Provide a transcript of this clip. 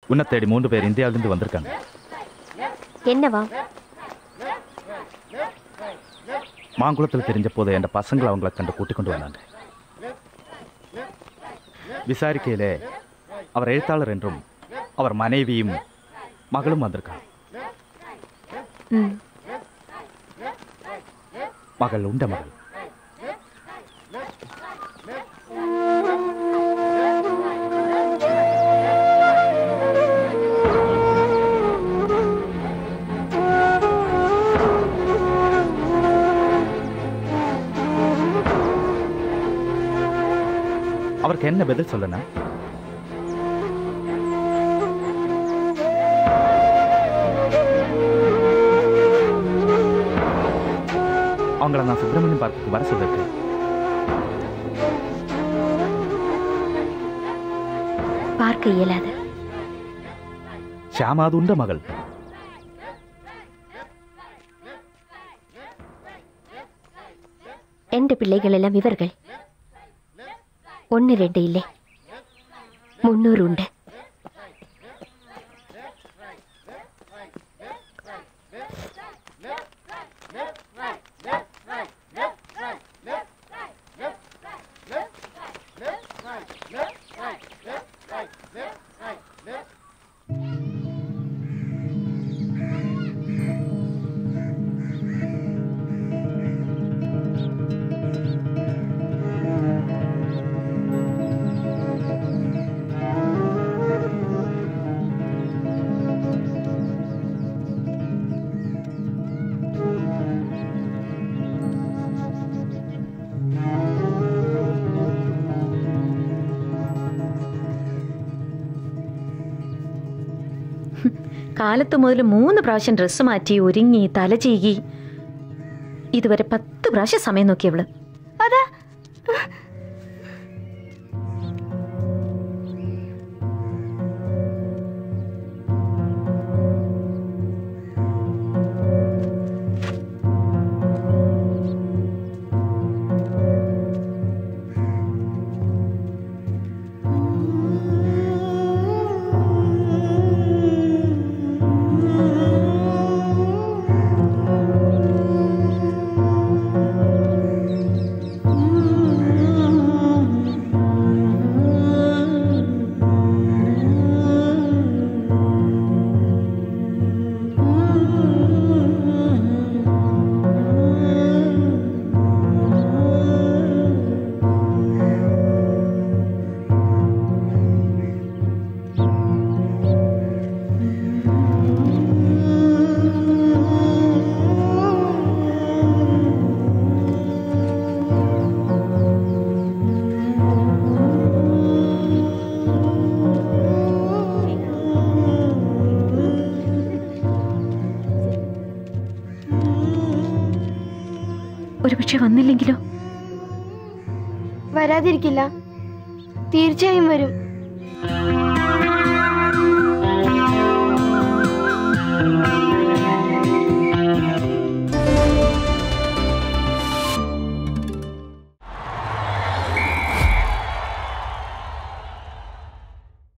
உன்னை தேடி மூன்று பேர் இந்தியாவிலிருந்து வந்திருக்காங்க என்னவா மாங்குளத்தில் தெரிஞ்ச போது என் பசங்களை அவங்கள கண்டு கூட்டிக் கொண்டு வந்தாங்க விசாரிக்கையிலே அவர் எழுத்தாளர் என்றும் அவர் மனைவியும் மகளும் வந்திருக்காங்க ம் மகள் உண்ட மகள் அவருக்கு என்ன பதில் சொல்லணும் அவங்கள நான் சுப்பிரமணியம் பார்க்குக்கு வர சொல்லிருக்கேன் பார்க்க இயலாது ஷியாமா அது உண்ட மகள் எந்த பிள்ளைகள் எல்லாம் இவர்கள் ஒன்னு ரெண்டு இல்லை முன்னூறு உண்டு കാലത്ത് മുതൽ മൂന്ന് പ്രാവശ്യം ഡ്രസ്സ് മാറ്റി ഒരുങ്ങി തല ചീകി ഇതുവരെ പത്ത് പ്രാവശ്യം സമയം നോക്കിയവള് അതാ ഒരു പക്ഷെ വന്നില്ലെങ്കിലോ വരാതിരിക്കില്ല തീർച്ചയായും വരും